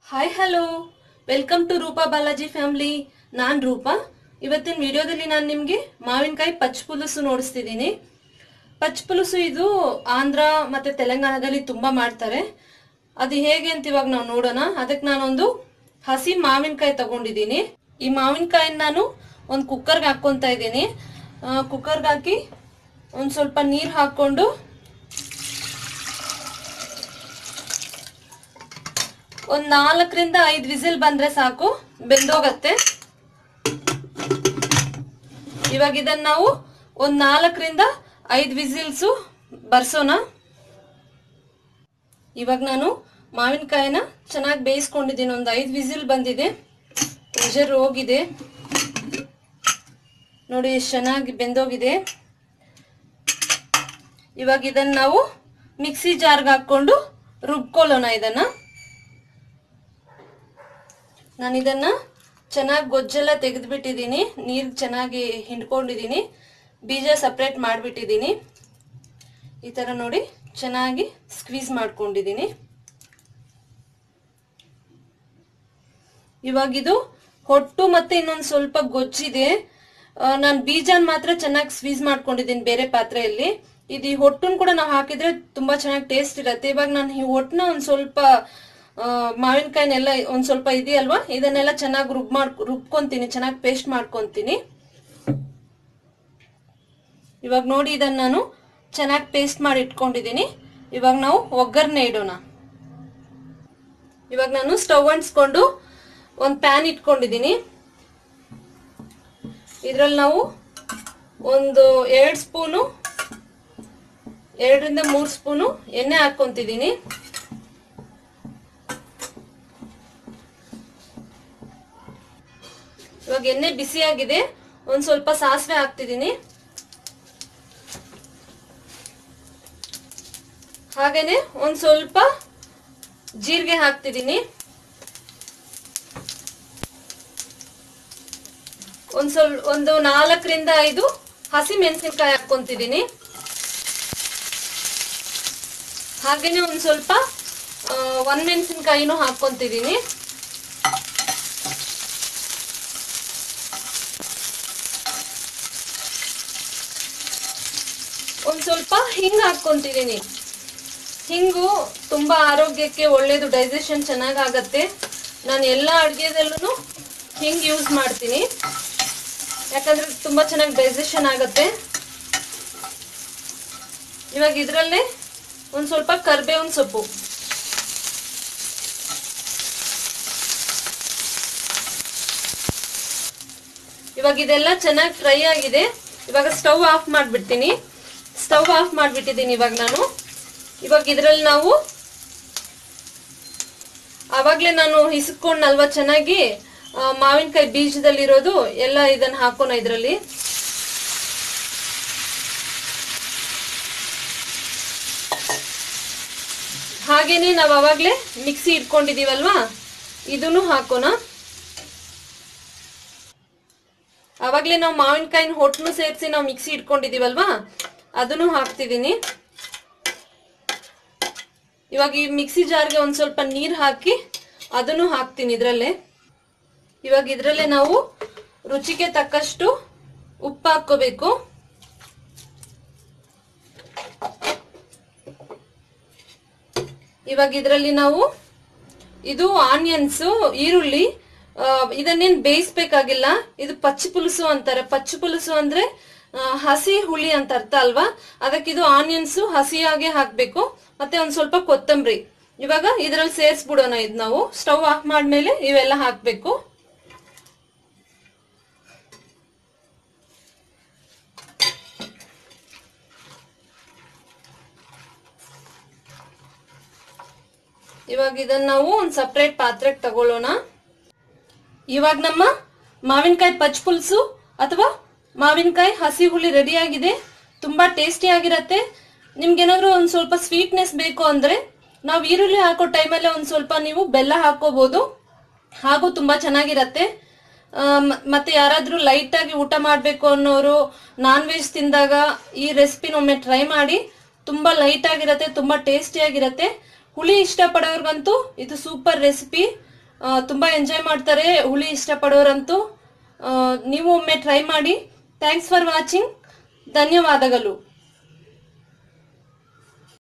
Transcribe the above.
hi hello welcome to Roopa Balaji family ನಾನ್ ರೂಪಾ ಇವತ್ತಿನ ವಿಡಿಯೋದಲ್ಲಿ ನಾನು ನಿಮ್ಗೆ ಮಾವಿನಕಾಯಿ ಪಚ್ ಪುಲುಸು ನೋಡಿಸ್ತಿದ್ದೀನಿ ಪಚ್ ಪುಲುಸು ಇದು ಆಂಧ್ರ ಮತ್ತೆ ತೆಲಂಗಾಣದಲ್ಲಿ ತುಂಬಾ ಮಾಡ್ತಾರೆ ಅದು ಹೇಗೆ ಅಂತ ಇವಾಗ ನಾವು ನೋಡೋಣ ಅದಕ್ಕೆ ನಾನೊಂದು ಹಸಿ ಮಾವಿನಕಾಯಿ ತಗೊಂಡಿದ್ದೀನಿ ಈ ಮಾವಿನಕಾಯಿನ ನಾನು ಒಂದು ಕುಕ್ಕರ್ಗೆ ಹಾಕ್ಕೊಂತ ಇದ್ದೀನಿ ಕುಕ್ಕರ್ಗೆ ಹಾಕಿ ಒಂದು ಸ್ವಲ್ಪ ನೀರು ಹಾಕ್ಕೊಂಡು ಒಂದ್ ನಾಲ್ಕರಿಂದ ಐದ್ ವಿಸಿಲ್ ಬಂದ್ರೆ ಸಾಕು ಬೆಂದೋಗತ್ತೆ ಇವಾಗ ಇದನ್ನ ನಾವು ಒಂದ್ ನಾಲ್ಕರಿಂದ ಐದ್ ವಿಸಿಲ್ಸು ಬರ್ಸೋಣ ಇವಾಗ ನಾನು ಮಾವಿನಕಾಯಿನ ಚೆನ್ನಾಗಿ ಬೇಯಿಸ್ಕೊಂಡಿದ್ದೀನಿ ಒಂದು ಐದು ವಿಸಿಲ್ ಬಂದಿದೆ ಪ್ರೆಷರ್ ಹೋಗಿದೆ ನೋಡಿ ಎಷ್ಟು ಚೆನ್ನಾಗಿ ಬೆಂದೋಗಿದೆ ಇವಾಗ ಇದನ್ನ ನಾವು ಮಿಕ್ಸಿ ಜಾರ್ಗೆ ಹಾಕೊಂಡು ರುಬ್ಕೊಳ್ಳೋಣ ಇದನ್ನ ನಾನು ಇದನ್ನ ಚೆನ್ನಾಗಿ ಗೊಜ್ಜೆಲ್ಲ ತೆಗೆದ್ಬಿಟ್ಟಿದ್ದೀನಿ ನೀರು ಚೆನ್ನಾಗಿ ಹಿಂಡ್ಕೊಂಡಿದ್ದೀನಿ ಬೀಜ ಸಪ್ರೇಟ್ ಮಾಡಿಬಿಟ್ಟಿದ್ದೀನಿ ಈ ಥರ ನೋಡಿ ಚೆನ್ನಾಗಿ ಸ್ಕ್ವೀಸ್ ಮಾಡ್ಕೊಂಡಿದ್ದೀನಿ ಇವಾಗಿದು ಹೊಟ್ಟು ಮತ್ತೆ ಇನ್ನೊಂದು ಸ್ವಲ್ಪ ಗೊಜ್ಜಿದೆ ನಾನು ಬೀಜನ ಮಾತ್ರ ಚೆನ್ನಾಗಿ ಸ್ವೀಸ್ ಮಾಡ್ಕೊಂಡಿದ್ದೀನಿ ಬೇರೆ ಪಾತ್ರೆಯಲ್ಲಿ ಇದು ಈ ಹೊಟ್ಟನ್ ಕೂಡ ನಾವು ಹಾಕಿದ್ರೆ ತುಂಬಾ ಚೆನ್ನಾಗಿ ಟೇಸ್ಟ್ ಇರತ್ತೆ ಇವಾಗ ನಾನು ಈ ಹೊಟ್ಟನ ಒಂದು ಸ್ವಲ್ಪ ಮಾವಿನಕಾಯಿನೆಲ್ಲ ಒಂದ್ ಸ್ವಲ್ಪ ಇದೆಯಲ್ವಾ ಇದನ್ನೆಲ್ಲ ಚೆನ್ನಾಗಿ ರುಬ್ ಮಾಡ್ ರುಬ್ಕೊಂತೀನಿ ಚೆನ್ನಾಗಿ ಪೇಸ್ಟ್ ಮಾಡ್ಕೊಂತೀನಿ ಇವಾಗ ನೋಡಿ ಇದನ್ನ ನಾನು ಚೆನ್ನಾಗಿ ಪೇಸ್ಟ್ ಮಾಡಿ ಇಟ್ಕೊಂಡಿದ್ದೀನಿ ಇವಾಗ ನಾವು ಒಗ್ಗರಣೆ ಇಡೋಣ ಇವಾಗ ನಾನು ಸ್ಟವ್ ಅಂಟಿಸ್ಕೊಂಡು ಒಂದು ಪ್ಯಾನ್ ಇಟ್ಕೊಂಡಿದ್ದೀನಿ ಇದ್ರಲ್ಲಿ ನಾವು ಒಂದು ಎರಡು ಸ್ಪೂನು ಎರಡರಿಂದ ಮೂರು ಸ್ಪೂನು ಎಣ್ಣೆ ಹಾಕೊಂತಿದ್ದೀನಿ ಇವಾಗ ಎಣ್ಣೆ ಬಿಸಿಯಾಗಿದೆ ಒಂದ್ ಸ್ವಲ್ಪ ಸಾಸಿವೆ ಹಾಕ್ತಿದ್ದೀನಿ ಹಾಗೇನೆ ಒಂದ್ ಸ್ವಲ್ಪ ಜೀರಿಗೆ ಹಾಕ್ತಿದ್ದೀನಿ ಒಂದ್ ಸ್ವಲ್ಪ ಒಂದು ನಾಲ್ಕರಿಂದ ಐದು ಹಸಿ ಮೆಣಸಿನ್ಕಾಯಿ ಹಾಕೊಂತಿದ್ದೀನಿ ಹಾಗೇನೆ ಒಂದ್ ಸ್ವಲ್ಪ ಒಣ ಮೆಣಸಿನ್ಕಾಯಿನೂ ಹಾಕೊಂತಿದ್ದೀನಿ ಒಂದ್ ಸ್ವಲ್ಪ ಹಿಂಗ್ ಹಾಕೊಂತಿದ್ದೀನಿ ಹಿಂಗು ತುಂಬಾ ಆರೋಗ್ಯಕ್ಕೆ ಒಳ್ಳೇದು ಡೈಜೆಷನ್ ಚೆನ್ನಾಗಾಗತ್ತೆ ನಾನು ಎಲ್ಲ ಅಡುಗೆದಲ್ಲೂ ಹಿಂಗ್ ಯೂಸ್ ಮಾಡ್ತೀನಿ ಯಾಕಂದ್ರೆ ತುಂಬಾ ಚೆನ್ನಾಗಿ ಡೈಜೆಷನ್ ಆಗತ್ತೆ ಇವಾಗ ಇದ್ರಲ್ಲೇ ಒಂದ್ ಸ್ವಲ್ಪ ಕರ್ಬೇವಿನ ಸೊಪ್ಪು ಇವಾಗ ಇದೆಲ್ಲ ಚೆನ್ನಾಗಿ ಫ್ರೈ ಆಗಿದೆ ಇವಾಗ ಸ್ಟವ್ ಆಫ್ ಮಾಡ್ಬಿಡ್ತೀನಿ ಸ್ಟವ್ ಆಫ್ ಮಾಡಿಬಿಟ್ಟಿದ್ದೀನಿ ಇವಾಗ ನಾನು ಇವಾಗ ಇದರಲ್ಲಿ ನಾವು ಆವಾಗಲೇ ನಾನು ಹಿಸ್ಕೊಂಡ್ನಲ್ವಾ ಚೆನ್ನಾಗಿ ಮಾವಿನಕಾಯಿ ಬೀಜದಲ್ಲಿರೋದು ಎಲ್ಲ ಇದನ್ನ ಹಾಕೋಣ ಇದರಲ್ಲಿ ಹಾಗೇನೆ ನಾವು ಅವಾಗಲೇ ಮಿಕ್ಸಿ ಇಟ್ಕೊಂಡಿದೀವಲ್ವಾ ಇದನ್ನು ಹಾಕೋಣ ಅವಾಗಲೇ ನಾವು ಮಾವಿನಕಾಯಿನ ಹೊಟ್ಟನು ಸೇರಿಸಿ ನಾವು ಮಿಕ್ಸಿ ಇಟ್ಕೊಂಡಿದೀವಲ್ವಾ ಅದನ್ನು ಹಾಕ್ತಿದ್ದೀನಿ ಇವಾಗ ಈ ಮಿಕ್ಸಿ ಜಾರ್ಗೆ ಒಂದ್ ಸ್ವಲ್ಪ ನೀರು ಹಾಕಿ ಅದನ್ನು ಹಾಕ್ತೀನಿ ಇದ್ರಲ್ಲೇ ಇವಾಗ ಇದ್ರಲ್ಲೇ ನಾವು ರುಚಿಗೆ ತಕ್ಕಷ್ಟು ಉಪ್ಪು ಹಾಕೋಬೇಕು ಇವಾಗ ಇದರಲ್ಲಿ ನಾವು ಇದು ಆನಿಯನ್ಸ್ ಈರುಳ್ಳಿ ಇದನ್ನೇನ್ ಬೇಯಿಸ್ಬೇಕಾಗಿಲ್ಲ ಇದು ಪಚ್ಚಿ ಪುಲುಸು ಅಂತಾರೆ ಪಚ್ಚಿ ಪುಲುಸು ಅಂದ್ರೆ ಹಸಿ ಹುಳಿ ಅಂತ ಅರ್ಥ ಅಲ್ವಾ ಅದಕ್ಕೆ ಇದು ಆನಿಯನ್ಸ್ ಹಸಿಯಾಗೆ ಹಾಕ್ಬೇಕು ಮತ್ತೆ ಒಂದ್ ಸ್ವಲ್ಪ ಕೊತ್ತಂಬರಿ ಇವಾಗ ಇದ್ರಲ್ಲಿ ಸೇರಿಸ್ಬಿಡೋಣ ಇದು ನಾವು ಸ್ಟವ್ ಆಫ್ ಮಾಡ್ಮೇಲೆ ಇವೆಲ್ಲ ಹಾಕ್ಬೇಕು ಇವಾಗ ಇದನ್ನ ನಾವು ಒಂದ್ ಸಪ್ರೇಟ್ ಪಾತ್ರೆಗೆ ತಗೊಳ್ಳೋಣ ಇವಾಗ ನಮ್ಮ ಮಾವಿನಕಾಯಿ ಪಚ್ ಪುಲ್ಸು ಅಥವಾ ಮಾವಿನಕಾಯಿ ಹಸಿ ಹುಳಿ ರೆಡಿ ಆಗಿದೆ ತುಂಬಾ ಟೇಸ್ಟಿ ಆಗಿರತ್ತೆ ನಿಮ್ಗೇನಾದ್ರೂ ಒಂದ್ ಸ್ವಲ್ಪ ಸ್ವೀಟ್ನೆಸ್ ಬೇಕು ಅಂದ್ರೆ ನಾವು ಈರುಳ್ಳಿ ಹಾಕೋ ಟೈಮಲ್ಲೇ ಒಂದ್ ಸ್ವಲ್ಪ ನೀವು ಬೆಲ್ಲ ಹಾಕೋಬಹುದು ಹಾಗೂ ತುಂಬಾ ಚೆನ್ನಾಗಿರತ್ತೆ ಮತ್ತೆ ಯಾರಾದ್ರೂ ಲೈಟ್ ಆಗಿ ಊಟ ಮಾಡ್ಬೇಕು ಅನ್ನೋರು ನಾನ್ ವೆಜ್ ತಿಂದಾಗ ಈ ರೆಸಿಪಿನ ಒಮ್ಮೆ ಟ್ರೈ ಮಾಡಿ ತುಂಬಾ ಲೈಟ್ ಆಗಿರತ್ತೆ ತುಂಬಾ ಟೇಸ್ಟಿ ಆಗಿರತ್ತೆ ಹುಳಿ ಇಷ್ಟಪಡೋರ್ಗಂತೂ ಇದು ಸೂಪರ್ ರೆಸಿಪಿ ಆ, ತುಂಬಾ ಎಂಜಾಯ್ ಮಾಡ್ತಾರೆ ಹುಳಿ ಇಷ್ಟಪಡೋರಂತೂ ಆ, ನೀವು ಒಮ್ಮೆ ಟ್ರೈ ಮಾಡಿ ಥ್ಯಾಂಕ್ಸ್ ಫಾರ್ ವಾಚಿಂಗ್ ಧನ್ಯವಾದಗಳು